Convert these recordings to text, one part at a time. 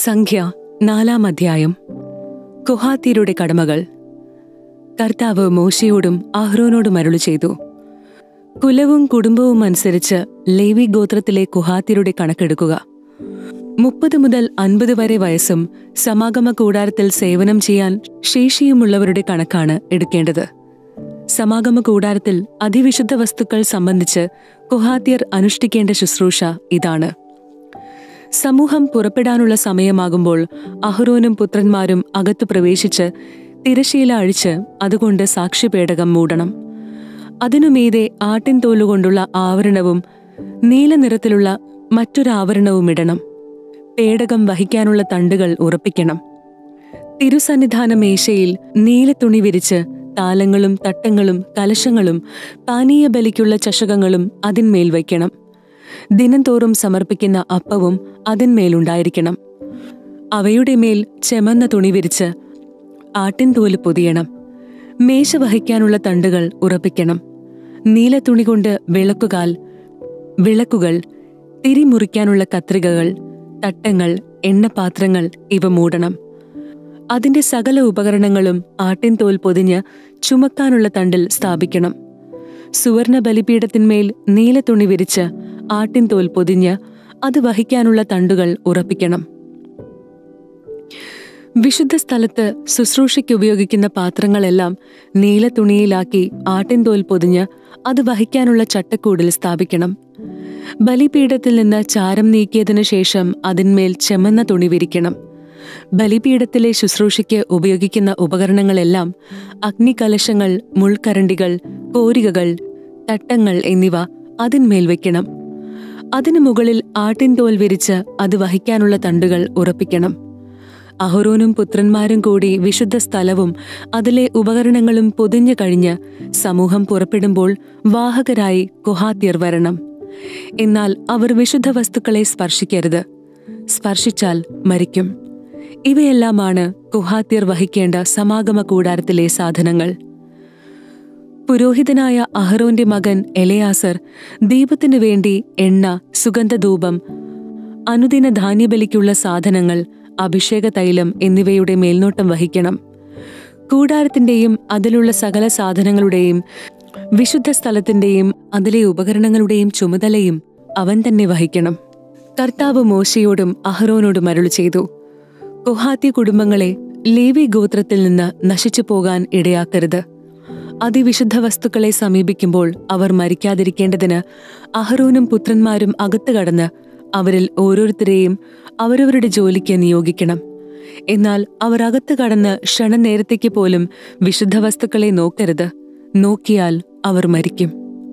സംഖ്യ നാലാം അധ്യായം കുഹാത്തിയരുടെ കടമകൾ കർത്താവ് മോശയോടും അഹ്റോനോടും അരുളി ചെയ്തു കുലവും കുടുംബവും അനുസരിച്ച് ലേവി ഗോത്രത്തിലെ കുഹാത്തിയരുടെ കണക്കെടുക്കുക മുപ്പത് മുതൽ അൻപത് വരെ വയസ്സും സമാഗമ കൂടാരത്തിൽ സേവനം ചെയ്യാൻ ശേഷിയുമുള്ളവരുടെ കണക്കാണ് എടുക്കേണ്ടത് സമാഗമ കൂടാരത്തിൽ അതിവിശുദ്ധ വസ്തുക്കൾ സംബന്ധിച്ച് കുഹാത്തിയർ അനുഷ്ഠിക്കേണ്ട ശുശ്രൂഷ ഇതാണ് സമൂഹം പുറപ്പെടാനുള്ള സമയമാകുമ്പോൾ അഹ്റോനും പുത്രന്മാരും അകത്തു പ്രവേശിച്ച് തിരശീല അഴിച്ച് അതുകൊണ്ട് സാക്ഷ്യപേടകം മൂടണം അതിനുമീതെ ആട്ടിൻ തോലുകൊണ്ടുള്ള ആവരണവും നീല നിറത്തിലുള്ള മറ്റൊരു ആവരണവും ഇടണം പേടകം വഹിക്കാനുള്ള തണ്ടുകൾ ഉറപ്പിക്കണം തിരുസന്നിധാന മേശയിൽ നീല തുണി വിരിച്ച് താലങ്ങളും തട്ടങ്ങളും കലശങ്ങളും പാനീയ ബലിക്കുള്ള ചഷകങ്ങളും അതിന്മേൽ വയ്ക്കണം ദിനംതോറും സമർപ്പിക്കുന്ന അപ്പവും അതിന്മേലുണ്ടായിരിക്കണം അവയുടെ മേൽ ചെമന്ന തുണി വിരിച്ച് ആട്ടിൻതോല് പൊതിയണം മേശ വഹിക്കാനുള്ള തണ്ടുകൾ ഉറപ്പിക്കണം നീല തുണി കൊണ്ട് വിളക്കുകാൽ വിളക്കുകൾ തിരി മുറിക്കാനുള്ള കത്രികകൾ തട്ടങ്ങൾ എണ്ണപാത്രങ്ങൾ ഇവ മൂടണം അതിന്റെ സകല ഉപകരണങ്ങളും ആട്ടിൻതോൽ പൊതിഞ്ഞ് ചുമക്കാനുള്ള തണ്ടിൽ സ്ഥാപിക്കണം സുവർണ ബലിപീഠത്തിന്മേൽ നീല തുണി വിരിച്ച് ആട്ടിൻതോൽ പൊതിഞ്ഞ് അത് വഹിക്കാനുള്ള തണ്ടുകൾ ഉറപ്പിക്കണം വിശുദ്ധ സ്ഥലത്ത് ശുശ്രൂഷയ്ക്ക് ഉപയോഗിക്കുന്ന പാത്രങ്ങളെല്ലാം നീല തുണിയിലാക്കി ആട്ടിൻതോൽ പൊതിഞ്ഞ് അത് വഹിക്കാനുള്ള ചട്ടക്കൂടിൽ സ്ഥാപിക്കണം ബലിപീഠത്തിൽ നിന്ന് ചാരം നീക്കിയതിനു ശേഷം അതിന്മേൽ ചെമന്ന തുണി വിരിക്കണം ബലിപീഠത്തിലെ ശുശ്രൂഷയ്ക്ക് ഉപയോഗിക്കുന്ന ഉപകരണങ്ങളെല്ലാം അഗ്നികലശങ്ങൾ മുൾക്കരണ്ടികൾ കോരികകൾ തട്ടങ്ങൾ എന്നിവ അതിന്മേൽ വെക്കണം അതിനു മുകളിൽ ആട്ടിൻതോൽ വിരിച്ച് അത് വഹിക്കാനുള്ള തണ്ടുകൾ ഉറപ്പിക്കണം അഹ്റോനും പുത്രന്മാരും കൂടി വിശുദ്ധ സ്ഥലവും അതിലെ ഉപകരണങ്ങളും പൊതിഞ്ഞു കഴിഞ്ഞ് സമൂഹം പുറപ്പെടുമ്പോൾ വാഹകരായി കുഹാത്യർ വരണം എന്നാൽ അവർ വിശുദ്ധ വസ്തുക്കളെ സ്പർശിക്കരുത് സ്പർശിച്ചാൽ മരിക്കും ഇവയെല്ലാമാണ് കുഹാത്യർ വഹിക്കേണ്ട സമാഗമ കൂടാരത്തിലെ സാധനങ്ങൾ പുരോഹിതനായ അഹ്റോന്റെ മകൻ എലയാസർ ദീപത്തിനു വേണ്ടി എണ്ണ സുഗന്ധധൂപം അനുദിന ധാന്യബലിക്കുള്ള സാധനങ്ങൾ അഭിഷേക തൈലം എന്നിവയുടെ മേൽനോട്ടം വഹിക്കണം കൂടാരത്തിന്റെയും അതിലുള്ള സകല സാധനങ്ങളുടെയും വിശുദ്ധ സ്ഥലത്തിന്റെയും അതിലെ ഉപകരണങ്ങളുടെയും ചുമതലയും അവൻ തന്നെ വഹിക്കണം കർത്താവ് മോശയോടും അഹ്റോനോടും അരുളി ചെയ്തു കുഹാത്തി കുടുംബങ്ങളെ ലേവി ഗോത്രത്തിൽ നിന്ന് നശിച്ചു പോകാൻ ഇടയാക്കരുത് അതിവിശുദ്ധ വസ്തുക്കളെ സമീപിക്കുമ്പോൾ അവർ മരിക്കാതിരിക്കേണ്ടതിന് അഹ്റോനും പുത്രന്മാരും അകത്തു കടന്ന് അവരിൽ ഓരോരുത്തരെയും അവരവരുടെ ജോലിക്ക് നിയോഗിക്കണം എന്നാൽ അവർ അകത്തു കടന്ന് ക്ഷണനേരത്തേക്ക് പോലും വിശുദ്ധ വസ്തുക്കളെ നോക്കരുത് നോക്കിയാൽ അവർ മരിക്കും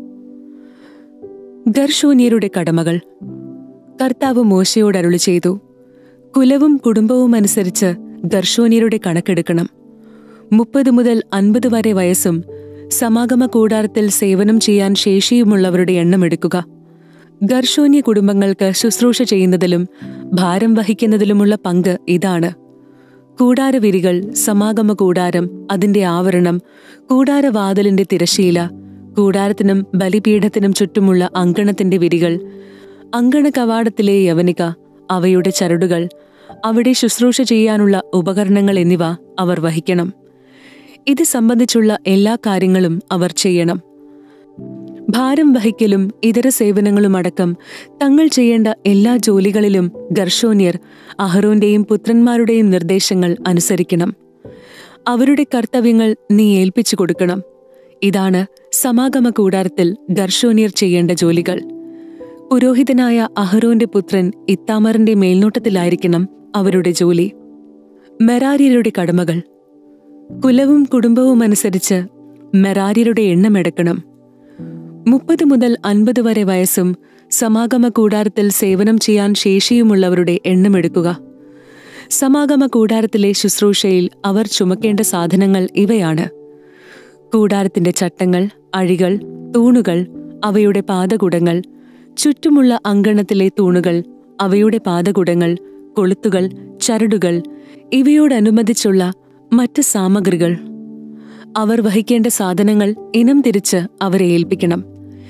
ഗർഷോന്യരുടെ കടമകൾ കർത്താവ് മോശയോട് അരുളി ചെയ്തു കുലവും കുടുംബവും അനുസരിച്ച് ഗർഷോന്യരുടെ കണക്കെടുക്കണം മുപ്പത് മുതൽ അൻപത് വരെ വയസ്സും സമാഗമ കൂടാരത്തിൽ സേവനം ചെയ്യാൻ ശേഷിയുമുള്ളവരുടെ എണ്ണം എടുക്കുക ഗർഷോന്യ കുടുംബങ്ങൾക്ക് ശുശ്രൂഷ ചെയ്യുന്നതിലും ഭാരം വഹിക്കുന്നതിലുമുള്ള പങ്ക് ഇതാണ് കൂടാരവിരികൾ സമാഗമ കൂടാരം അതിന്റെ ആവരണം കൂടാരവാതിലിന്റെ തിരശീല കൂടാരത്തിനും ബലിപീഠത്തിനും ചുറ്റുമുള്ള അങ്കണത്തിന്റെ വിരികൾ അങ്കണ കവാടത്തിലെ യവനിക അവയുടെ ചരടുകൾ അവിടെ ശുശ്രൂഷ ചെയ്യാനുള്ള ഉപകരണങ്ങൾ എന്നിവ അവർ വഹിക്കണം ഇത് സംബന്ധിച്ചുള്ള എല്ലാ കാര്യങ്ങളും അവർ ചെയ്യണം ഭാരം വഹിക്കലും ഇതര സേവനങ്ങളും അടക്കം തങ്ങൾ ചെയ്യേണ്ട എല്ലാ ജോലികളിലും ഗർഷോന്യർ അഹ്റോന്റെയും പുത്രന്മാരുടെയും നിർദ്ദേശങ്ങൾ അനുസരിക്കണം അവരുടെ കർത്തവ്യങ്ങൾ നീ ഏൽപ്പിച്ചു കൊടുക്കണം ഇതാണ് സമാഗമ കൂടാരത്തിൽ ഗർഷോന്യർ ചെയ്യേണ്ട ജോലികൾ പുരോഹിതനായ അഹ്റോന്റെ പുത്രൻ ഇത്താമറിന്റെ മേൽനോട്ടത്തിലായിരിക്കണം അവരുടെ ജോലി മെറാര്യരുടെ കടമകൾ കുലവും കുടുംബവും അനുസരിച്ച് മെറാര്യരുടെ എണ്ണമെടുക്കണം മുപ്പത് മുതൽ അൻപത് വരെ വയസ്സും സമാഗമ കൂടാരത്തിൽ സേവനം ചെയ്യാൻ ശേഷിയുമുള്ളവരുടെ എണ്ണമെടുക്കുക സമാഗമ കൂടാരത്തിലെ ശുശ്രൂഷയിൽ അവർ ചുമക്കേണ്ട സാധനങ്ങൾ ഇവയാണ് കൂടാരത്തിന്റെ ചട്ടങ്ങൾ അഴികൾ തൂണുകൾ അവയുടെ പാദകുടങ്ങൾ ചുറ്റുമുള്ള അങ്കണത്തിലെ തൂണുകൾ അവയുടെ പാദകുടങ്ങൾ കൊളുത്തുകൾ ചരടുകൾ ഇവയോടനുബന്ധിച്ചുള്ള മറ്റ് സാമഗ്രികൾ അവർ വഹിക്കേണ്ട സാധനങ്ങൾ ഇനം തിരിച്ച് അവരെ ഏൽപ്പിക്കണം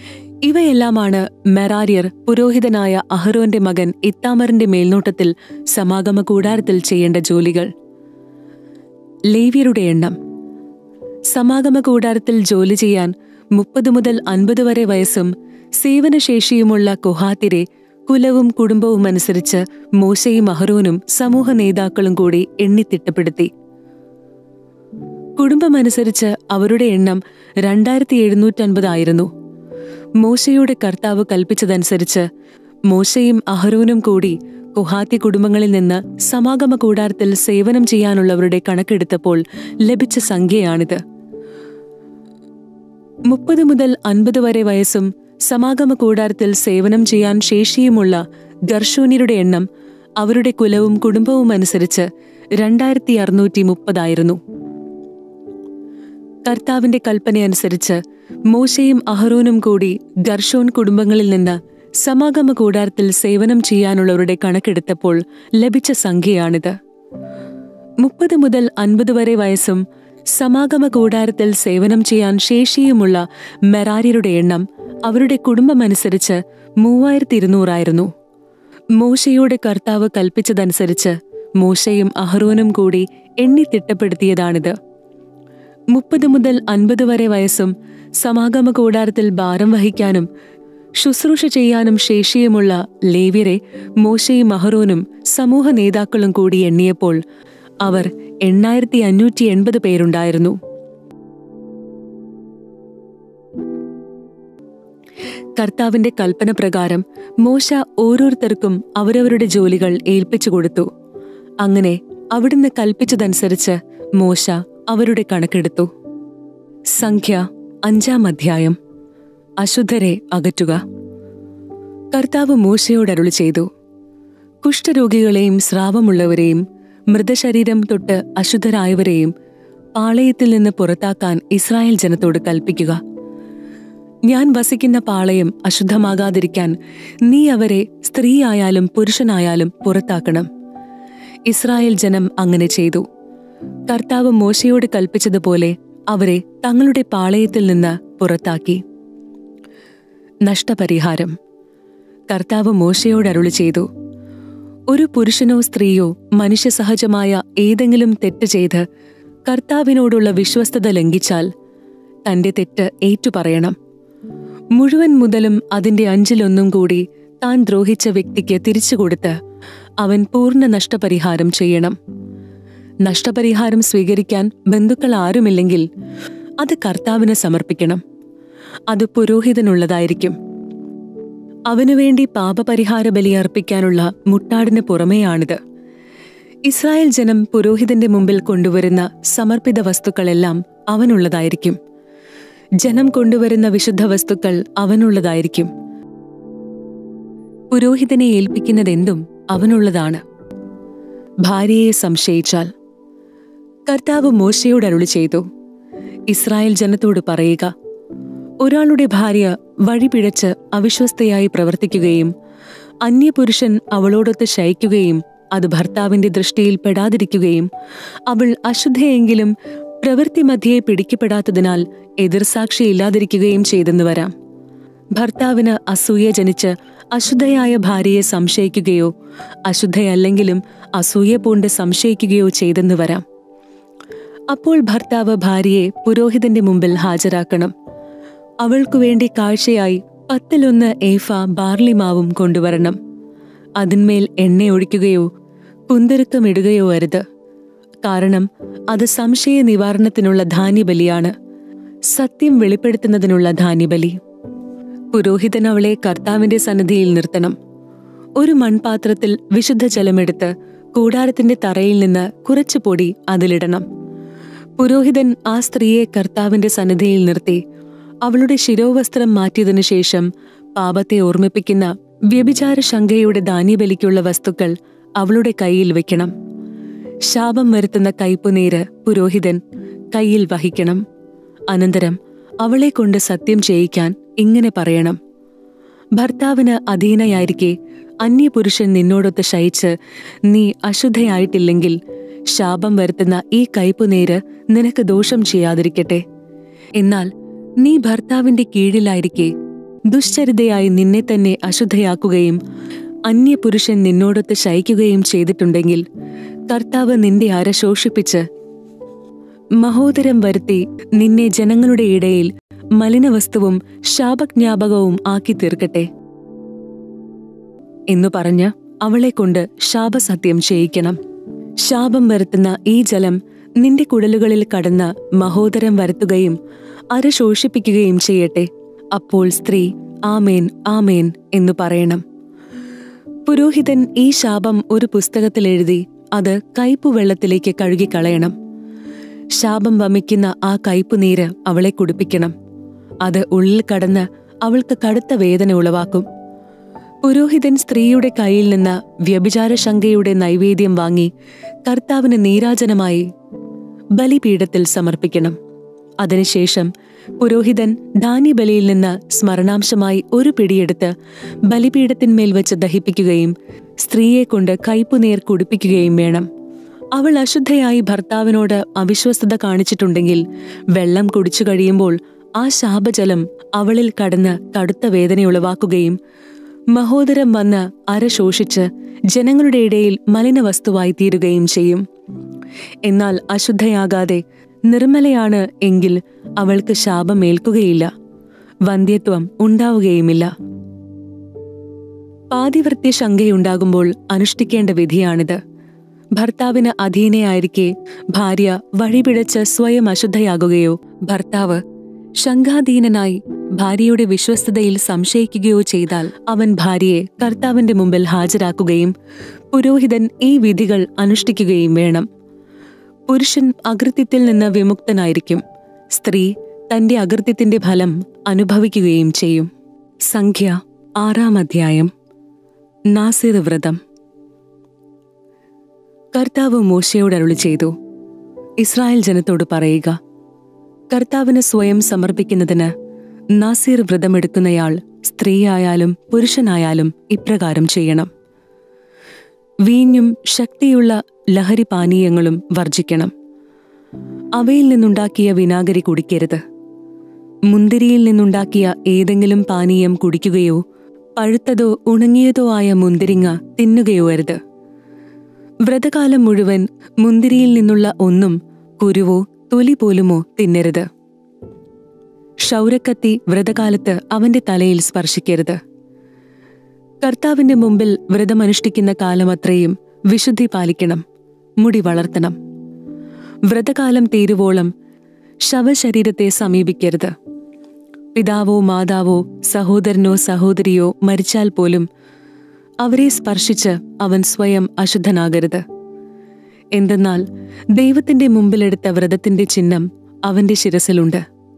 ഇവയെല്ലാമാണ് മെറാരിയർ പുരോഹിതനായ അഹ്റോന്റെ മകൻ ഇത്താമറിന്റെ മേൽനോട്ടത്തിൽ സമാഗമ കൂടാരത്തിൽ ചെയ്യേണ്ട ജോലികൾ ലേവ്യരുടെ എണ്ണം സമാഗമ കൂടാരത്തിൽ ജോലി ചെയ്യാൻ മുപ്പത് മുതൽ അൻപത് വരെ വയസ്സും സേവനശേഷിയുമുള്ള കൊഹാത്തിരെ കുലവും കുടുംബവും അനുസരിച്ച് മോശയും അഹ്റോനും സമൂഹ നേതാക്കളും കൂടി എണ്ണിത്തിട്ടപ്പെടുത്തി കുടുംബമനുസരിച്ച് അവരുടെ എണ്ണം രണ്ടായിരത്തി എഴുന്നൂറ്റൻപതായിരുന്നു മോശയുടെ കർത്താവ് കൽപ്പിച്ചതനുസരിച്ച് മോശയും അഹ്റോനും കൂടി കുഹാത്തി കുടുംബങ്ങളിൽ നിന്ന് സമാഗമ കൂടാരത്തിൽ സേവനം ചെയ്യാനുള്ളവരുടെ കണക്കെടുത്തപ്പോൾ ലഭിച്ച സംഖ്യയാണിത് മുപ്പത് മുതൽ അൻപത് വരെ വയസ്സും സമാഗമ കൂടാരത്തിൽ സേവനം ചെയ്യാൻ ശേഷിയുമുള്ള ഗർഷൂന്യരുടെ എണ്ണം അവരുടെ കുലവും കുടുംബവും അനുസരിച്ച് രണ്ടായിരത്തി അറുന്നൂറ്റി മുപ്പതായിരുന്നു കർത്താവിന്റെ കൽപ്പനയനുസരിച്ച് മോശയും അഹ്റോനും കൂടി ഗർഷോൻ കുടുംബങ്ങളിൽ നിന്ന് സമാഗമ കൂടാരത്തിൽ സേവനം ചെയ്യാനുള്ളവരുടെ കണക്കെടുത്തപ്പോൾ ലഭിച്ച സംഖ്യയാണിത് മുപ്പത് മുതൽ അൻപത് വരെ വയസ്സും സമാഗമ കൂടാരത്തിൽ സേവനം ചെയ്യാൻ ശേഷിയുമുള്ള മെറാര്യരുടെ എണ്ണം അവരുടെ കുടുംബമനുസരിച്ച് മൂവായിരത്തി ഇരുന്നൂറായിരുന്നു മോശയുടെ കർത്താവ് കൽപ്പിച്ചതനുസരിച്ച് മോശയും അഹ്റോനും കൂടി എണ്ണി തിട്ടപ്പെടുത്തിയതാണിത് മുപ്പത് മുതൽ അൻപത് വരെ വയസ്സും സമാഗമ കൂടാരത്തിൽ ഭാരം വഹിക്കാനും ശുശ്രൂഷ ചെയ്യാനും ശേഷിയുമുള്ള ലേവ്യരെ മോശയും അഹ്റോനും സമൂഹ നേതാക്കളും കൂടി എണ്ണിയപ്പോൾ അവർ എണ്ണായിരത്തി അഞ്ഞൂറ്റി എൺപത് പേരുണ്ടായിരുന്നു കർത്താവിന്റെ കൽപ്പന പ്രകാരം മോശ ഓരോരുത്തർക്കും അവരവരുടെ ജോലികൾ ഏൽപ്പിച്ചു കൊടുത്തു അങ്ങനെ അവിടുന്ന് കൽപ്പിച്ചതനുസരിച്ച് മോശ അവരുടെ കണക്കെടുത്തു സംഖ്യ അഞ്ചാം അധ്യായം അശുദ്ധരെ അകറ്റുക കർത്താവ് മോശയോട് അരുളി ചെയ്തു കുഷ്ഠരോഗികളെയും സ്രാവമുള്ളവരെയും മൃതശരീരം തൊട്ട് അശുദ്ധരായവരെയും പാളയത്തിൽ നിന്ന് പുറത്താക്കാൻ ഇസ്രായേൽ ജനത്തോട് കൽപ്പിക്കുക ഞാൻ വസിക്കുന്ന പാളയം അശുദ്ധമാകാതിരിക്കാൻ നീ അവരെ സ്ത്രീയായാലും പുരുഷനായാലും പുറത്താക്കണം ഇസ്രായേൽ ജനം അങ്ങനെ ചെയ്തു കർത്താവ് മോശയോട് കൽപ്പിച്ചതുപോലെ അവരെ തങ്ങളുടെ പാളയത്തിൽ നിന്ന് പുറത്താക്കി നഷ്ടപരിഹാരം കർത്താവ് മോശയോട് അരുളി ചെയ്തു ഒരു പുരുഷനോ സ്ത്രീയോ മനുഷ്യസഹജമായ ഏതെങ്കിലും തെറ്റ് ചെയ്ത് കർത്താവിനോടുള്ള വിശ്വസ്തത ലംഘിച്ചാൽ തന്റെ തെറ്റ് ഏറ്റുപറയണം മുഴുവൻ മുതലും അതിന്റെ അഞ്ചിലൊന്നും കൂടി താൻ ദ്രോഹിച്ച വ്യക്തിക്ക് തിരിച്ചുകൊടുത്ത് അവൻ പൂർണ്ണ നഷ്ടപരിഹാരം ചെയ്യണം നഷ്ടപരിഹാരം സ്വീകരിക്കാൻ ബന്ധുക്കൾ ആരുമില്ലെങ്കിൽ അത് കർത്താവിന് സമർപ്പിക്കണം അത് പുരോഹിതനുള്ളതായിരിക്കും അവനുവേണ്ടി പാപപരിഹാര ബലിയർപ്പിക്കാനുള്ള മുട്ടാടിന് പുറമെയാണിത് ഇസ്രായേൽ ജനം പുരോഹിതന്റെ മുമ്പിൽ കൊണ്ടുവരുന്ന സമർപ്പിത വസ്തുക്കളെല്ലാം അവനുള്ളതായിരിക്കും ജനം കൊണ്ടുവരുന്ന വിശുദ്ധ വസ്തുക്കൾ അവനുള്ളതായിരിക്കും പുരോഹിതനെ ഏൽപ്പിക്കുന്നതെന്തും അവനുള്ളതാണ് ഭാര്യയെ സംശയിച്ചാൽ കർത്താവ് മോശയോട് അരുളി ചെയ്തു ഇസ്രായേൽ ജനത്തോട് പറയുക ഒരാളുടെ ഭാര്യ വഴിപിഴച്ച് അവിശ്വസ്തയായി പ്രവർത്തിക്കുകയും അന്യപുരുഷൻ അവളോടൊത്ത് ശയിക്കുകയും അത് ഭർത്താവിന്റെ ദൃഷ്ടിയിൽ പെടാതിരിക്കുകയും അവൾ അശുദ്ധയെങ്കിലും പ്രവൃത്തി മധ്യേ പിടിക്കപ്പെടാത്തതിനാൽ എതിർസാക്ഷിയില്ലാതിരിക്കുകയും ചെയ്തെന്ന് വരാം ഭർത്താവിന് അസൂയ ജനിച്ച് അശുദ്ധയായ ഭാര്യയെ സംശയിക്കുകയോ അശുദ്ധയല്ലെങ്കിലും അസൂയ പൂണ്ട് സംശയിക്കുകയോ ചെയ്തെന്ന് വരാം അപ്പോൾ ഭർത്താവ് ഭാര്യയെ പുരോഹിതന്റെ മുമ്പിൽ ഹാജരാക്കണം അവൾക്കു വേണ്ടി കാഴ്ചയായി പത്തിലൊന്ന് ഏഫ ബാർലിമാവും കൊണ്ടുവരണം അതിന്മേൽ എണ്ണ ഒഴിക്കുകയോ കുന്തിരുക്കമിടുകയോ അരുത് കാരണം അത് സംശയ നിവാരണത്തിനുള്ള ധാന്യബലിയാണ് സത്യം വെളിപ്പെടുത്തുന്നതിനുള്ള ധാന്യബലി പുരോഹിതൻ അവളെ കർത്താവിന്റെ സന്നിധിയിൽ നിർത്തണം ഒരു മൺപാത്രത്തിൽ വിശുദ്ധ ജലമെടുത്ത് കൂടാരത്തിന്റെ തറയിൽ നിന്ന് കുറച്ചു പൊടി അതിലിടണം പുരോഹിതൻ ആ സ്ത്രീയെ കർത്താവിന്റെ സന്നിധിയിൽ നിർത്തി അവളുടെ ശിരോവസ്ത്രം മാറ്റിയതിനു ശേഷം പാപത്തെ ഓർമ്മിപ്പിക്കുന്ന വ്യഭിചാര ശങ്കയുടെ ധാന്യബലിക്കുള്ള വസ്തുക്കൾ അവളുടെ കയ്യിൽ വെക്കണം ശാപം വരുത്തുന്ന കയ്പുനീര് പുരോഹിതൻ കയ്യിൽ വഹിക്കണം അനന്തരം അവളെ കൊണ്ട് സത്യം ചെയ്യിക്കാൻ ഇങ്ങനെ പറയണം ഭർത്താവിന് അധീനയായിരിക്കെ അന്യപുരുഷൻ നിന്നോടൊത്ത് ശയിച്ച് നീ അശുദ്ധയായിട്ടില്ലെങ്കിൽ ശാപം വരുത്തുന്ന ഈ കയ്പുനീര് നിനക്ക് ദോഷം ചെയ്യാതിരിക്കട്ടെ എന്നാൽ നീ ഭർത്താവിന്റെ കീഴിലായിരിക്കെ ദുശ്ചരിതയായി നിന്നെ തന്നെ അശുദ്ധയാക്കുകയും അന്യപുരുഷൻ നിന്നോടൊത്ത് ശയിക്കുകയും ചെയ്തിട്ടുണ്ടെങ്കിൽ കർത്താവ് നിന്റെ അര ശോഷിപ്പിച്ച് മഹോദരം വരുത്തി നിന്നെ ജനങ്ങളുടെ ഇടയിൽ മലിനവസ്തുവും ശാപജ്ഞാപകവും ആക്കി തീർക്കട്ടെ എന്നു പറഞ്ഞ് അവളെ കൊണ്ട് ശാപസത്യം ചെയ്യിക്കണം ശാപം വരുത്തുന്ന ഈ ജലം നിന്റെ കുടലുകളിൽ കടന്ന് മഹോദരം വരുത്തുകയും അര ശോഷിപ്പിക്കുകയും ചെയ്യട്ടെ അപ്പോൾ സ്ത്രീ ആമേൻ ആമേൻ എന്നു പറയണം പുരോഹിതൻ ഈ ശാപം ഒരു പുസ്തകത്തിൽ എഴുതി അത് കയ്പുവെള്ളത്തിലേക്ക് കഴുകിക്കളയണം ശാപം വമിക്കുന്ന ആ കയ്പുനീര് അവളെ കുടിപ്പിക്കണം അത് ഉള്ളിൽ കടന്ന് അവൾക്ക് കടുത്ത വേദന ഉളവാക്കും പുരോഹിതൻ സ്ത്രീയുടെ കയ്യിൽ നിന്ന് വ്യഭിചാരശങ്കയുടെ നൈവേദ്യം വാങ്ങി കർത്താവിന് നീരാജനമായി ബലിപീഠത്തിൽ സമർപ്പിക്കണം അതിനുശേഷം പുരോഹിതൻ ധാന്യബലിയിൽ നിന്ന് സ്മരണാംശമായി ഒരു പിടിയെടുത്ത് ബലിപീഠത്തിന്മേൽ വെച്ച് ദഹിപ്പിക്കുകയും സ്ത്രീയെ കൊണ്ട് കയ്പുനീർ കുടിപ്പിക്കുകയും വേണം അവൾ അശുദ്ധയായി ഭർത്താവിനോട് അവിശ്വസ്തത കാണിച്ചിട്ടുണ്ടെങ്കിൽ വെള്ളം കുടിച്ചു കഴിയുമ്പോൾ ആ ശാപജലം അവളിൽ കടന്ന് കടുത്ത വേദനയുളവാക്കുകയും മഹോദരം വന്ന് അര ശോഷിച്ച് ജനങ്ങളുടെ ഇടയിൽ മലിനവസ്തുവായി തീരുകയും ചെയ്യും എന്നാൽ അശുദ്ധയാകാതെ നിർമ്മലയാണ് എങ്കിൽ അവൾക്ക് ശാപമേൽക്കുകയില്ല വന്ധ്യത്വം ഉണ്ടാവുകയുമില്ല പാതിവൃത്യ ശങ്കയുണ്ടാകുമ്പോൾ അനുഷ്ഠിക്കേണ്ട വിധിയാണിത് ഭർത്താവിന് അധീനയായിരിക്കെ ഭാര്യ വഴിപിഴച്ച് സ്വയം അശുദ്ധയാകുകയോ ഭർത്താവ് ശങ്കാധീനനായി ഭാര്യയുടെ വിശ്വസ്തതയിൽ സംശയിക്കുകയോ ചെയ്താൽ അവൻ ഭാര്യയെ കർത്താവിന്റെ മുമ്പിൽ ഹാജരാക്കുകയും പുരോഹിതൻ ഈ വിധികൾ അനുഷ്ഠിക്കുകയും വേണം പുരുഷൻ അകൃത്യത്തിൽ നിന്ന് വിമുക്തനായിരിക്കും സ്ത്രീ തന്റെ അകൃത്യത്തിന്റെ ഫലം അനുഭവിക്കുകയും ചെയ്യും സംഖ്യ ആറാം അധ്യായം നാസിർ വ്രതം കർത്താവ് മോശയോട് അരുളി ചെയ്തു ഇസ്രായേൽ ജനത്തോട് പറയുക കർത്താവിന് സ്വയം സമർപ്പിക്കുന്നതിന് നാസീർ വ്രതമെടുക്കുന്നയാൾ സ്ത്രീയായാലും പുരുഷനായാലും ഇപ്രകാരം ചെയ്യണം വീഞ്ഞും ശക്തിയുള്ള ലഹരി പാനീയങ്ങളും വർജിക്കണം അവയിൽ നിന്നുണ്ടാക്കിയ വിനാഗിരി കുടിക്കരുത് മുന്തിരിയിൽ നിന്നുണ്ടാക്കിയ ഏതെങ്കിലും പാനീയം കുടിക്കുകയോ പഴുത്തതോ ഉണങ്ങിയതോ ആയ മുന്തിരിങ്ങ തിന്നുകയോ അരുത് വ്രതകാലം മുഴുവൻ മുന്തിരിയിൽ നിന്നുള്ള ഒന്നും കുരുവോ തൊലി പോലുമോ തിന്നരുത് ക്ഷൗരക്കത്തി വ്രതകാലത്ത് അവന്റെ തലയിൽ സ്പർശിക്കരുത് കർത്താവിന്റെ മുമ്പിൽ വ്രതമനുഷ്ഠിക്കുന്ന കാലമത്രയും വിശുദ്ധി പാലിക്കണം മുടി വളർത്തണം വ്രതകാലം തീരുവോളം ശവശരീരത്തെ സമീപിക്കരുത് പിതാവോ മാതാവോ സഹോദരനോ സഹോദരിയോ മരിച്ചാൽ പോലും അവരെ സ്പർശിച്ച് അവൻ സ്വയം അശുദ്ധനാകരുത് എന്തെന്നാൽ ദൈവത്തിന്റെ മുമ്പിലെടുത്ത വ്രതത്തിന്റെ ചിഹ്നം അവന്റെ ശിരസിലുണ്ട്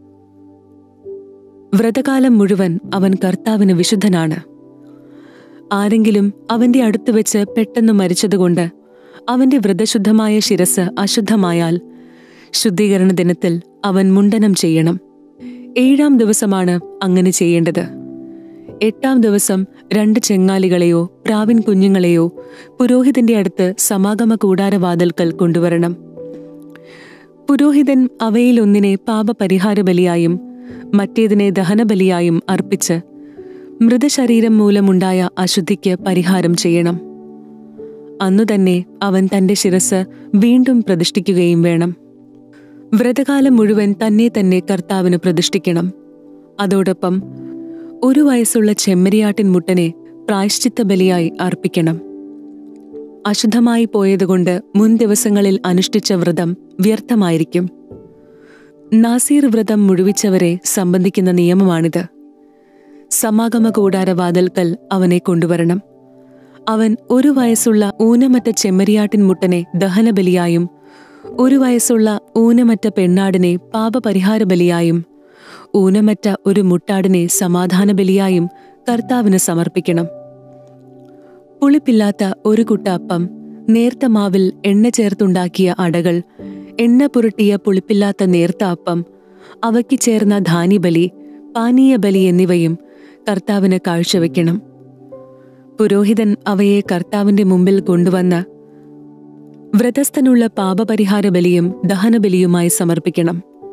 വ്രതകാലം മുഴുവൻ അവൻ കർത്താവിന് വിശുദ്ധനാണ് ആരെങ്കിലും അവന്റെ അടുത്ത് വെച്ച് പെട്ടെന്ന് മരിച്ചതുകൊണ്ട് അവന്റെ വ്രതശുദ്ധമായ ശിരസ് അശുദ്ധമായാൽ ശുദ്ധീകരണ ദിനത്തിൽ അവൻ മുണ്ടനം ചെയ്യണം ഏഴാം ദിവസമാണ് അങ്ങനെ ചെയ്യേണ്ടത് എട്ടാം ദിവസം രണ്ട് ചെങ്ങാലികളെയോ പ്രാവിൻ കുഞ്ഞുങ്ങളെയോ പുരോഹിതന്റെ അടുത്ത് സമാഗമ കൂടാരവാതിൽക്കൽ കൊണ്ടുവരണം പുരോഹിതൻ അവയിലൊന്നിനെ പാപപരിഹാര ബലിയായും മറ്റേതിനെ ദഹനബലിയായും അർപ്പിച്ച് മൃതശരീരം മൂലമുണ്ടായ അശുദ്ധിക്ക് പരിഹാരം ചെയ്യണം അന്നുതന്നെ അവൻ തന്റെ ശിരസ് വീണ്ടും പ്രതിഷ്ഠിക്കുകയും വേണം വ്രതകാലം മുഴുവൻ തന്നെ തന്നെ കർത്താവിന് പ്രതിഷ്ഠിക്കണം അതോടൊപ്പം ഒരു വയസ്സുള്ള ചെമ്മരിയാട്ടിൻ മുട്ടനെ പ്രായശ്ചിത്ത ബലിയായി അർപ്പിക്കണം അശുദ്ധമായി പോയതുകൊണ്ട് മുൻ ദിവസങ്ങളിൽ അനുഷ്ഠിച്ച വ്രതം വ്യർത്ഥമായിരിക്കും നാസീർ വ്രതം മുഴുവിച്ചവരെ സംബന്ധിക്കുന്ന നിയമമാണിത് സമാഗമ കൂടാര വാതിൽക്കൽ അവനെ കൊണ്ടുവരണം അവൻ ഒരു വയസ്സുള്ള ഊനമറ്റ ചെമ്മരിയാട്ടിൻ മുട്ടനെ ദഹനബലിയായും ഒരു വയസ്സുള്ള ഊനമറ്റ പെണ്ണാടിനെ പാപപരിഹാര ബലിയായും ഊനമറ്റ ഒരു മുട്ടാടിനെ സമാധാന ബലിയായും കർത്താവിന് സമർപ്പിക്കണം പുളിപ്പില്ലാത്ത ഒരു കുട്ട അപ്പം നേർത്ത മാവിൽ എണ്ണ ചേർത്തുണ്ടാക്കിയ അടകൾ എണ്ണ പുരട്ടിയ പുളിപ്പില്ലാത്ത നേർത്ത അപ്പം അവയ്ക്ക് ചേർന്ന ധാന്യബലി പാനീയ ബലി എന്നിവയും കർത്താവിന് കാഴ്ചവെക്കണം പുരോഹിതൻ അവയെ കർത്താവിന്റെ മുമ്പിൽ കൊണ്ടുവന്ന് വ്രതസ്ഥനുള്ള പാപപരിഹാര ബലിയും ദഹനബലിയുമായി സമർപ്പിക്കണം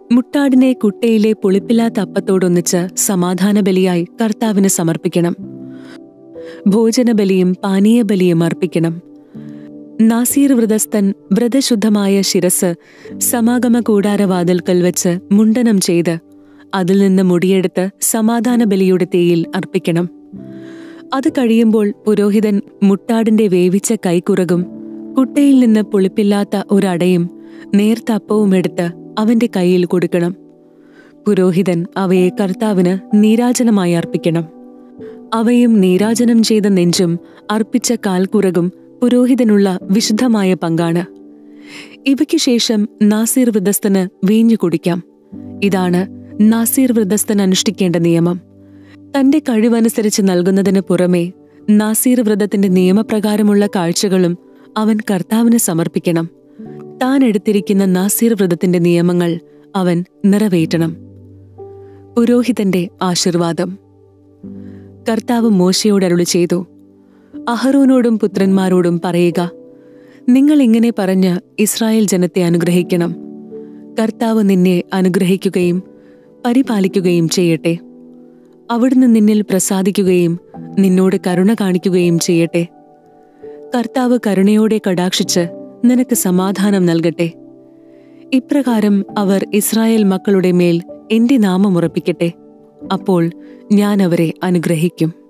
മുട്ടാടിനെ കുട്ടയിലെ പുളിപ്പില്ലാത്ത അപ്പത്തോടൊന്നിച്ച് സമാധാന ബലിയായി കർത്താവിന് സമർപ്പിക്കണം ഭോജനബലിയും പാനീയബലിയും അർപ്പിക്കണം നാസീർ വ്രതസ്ഥൻ വ്രതശുദ്ധമായ ശിരസ് സമാഗമ കൂടാരവാതിൽക്കൽ വെച്ച് മുണ്ടനം ചെയ്ത് അതിൽ നിന്ന് മുടിയെടുത്ത് സമാധാന ബലിയുടെ തീയിൽ അർപ്പിക്കണം അത് കഴിയുമ്പോൾ പുരോഹിതൻ മുട്ടാടിന്റെ വേവിച്ച കൈക്കുറകും കുട്ടയിൽ നിന്ന് പുളിപ്പില്ലാത്ത ഒരടയും നേർത്ത അപ്പവും എടുത്ത് അവന്റെ കയ്യിൽ കൊടുക്കണം പുരോഹിതൻ അവയെ കർത്താവിന് നീരാജനമായി അർപ്പിക്കണം അവയും നീരാജനം ചെയ്ത നെഞ്ചും അർപ്പിച്ച കാൽക്കുറകും പുരോഹിതനുള്ള വിശുദ്ധമായ പങ്കാണ് ഇവയ്ക്കു ശേഷം നാസീർ വ്രതസ്ഥന് വീഞ്ഞു കുടിക്കാം ഇതാണ് നാസീർ വ്രതസ്ഥൻ അനുഷ്ഠിക്കേണ്ട നിയമം തന്റെ കഴിവനുസരിച്ച് നൽകുന്നതിന് പുറമെ നാസീർ വ്രതത്തിന്റെ നിയമപ്രകാരമുള്ള കാഴ്ചകളും അവൻ കർത്താവിന് സമർപ്പിക്കണം താൻ എടുത്തിരിക്കുന്ന നാസീർ വ്രതത്തിന്റെ നിയമങ്ങൾ അവൻ നിറവേറ്റണം പുരോഹിതന്റെ ആശീർവാദം കർത്താവ് മോശയോട് അരുളി ചെയ്തു അഹറോനോടും പുത്രന്മാരോടും പറയുക നിങ്ങൾ ഇങ്ങനെ പറഞ്ഞ് ഇസ്രായേൽ ജനത്തെ അനുഗ്രഹിക്കണം കർത്താവ് നിന്നെ അനുഗ്രഹിക്കുകയും പരിപാലിക്കുകയും ചെയ്യട്ടെ അവിടുന്ന് നിന്നിൽ പ്രസാദിക്കുകയും നിന്നോട് കരുണ കാണിക്കുകയും ചെയ്യട്ടെ കർത്താവ് കരുണയോടെ കടാക്ഷിച്ച് നിനക്ക് സമാധാനം നൽകട്ടെ ഇപ്രകാരം അവർ ഇസ്രായേൽ മക്കളുടെ മേൽ എന്റെ നാമം ഉറപ്പിക്കട്ടെ അപ്പോൾ ഞാൻ അവരെ അനുഗ്രഹിക്കും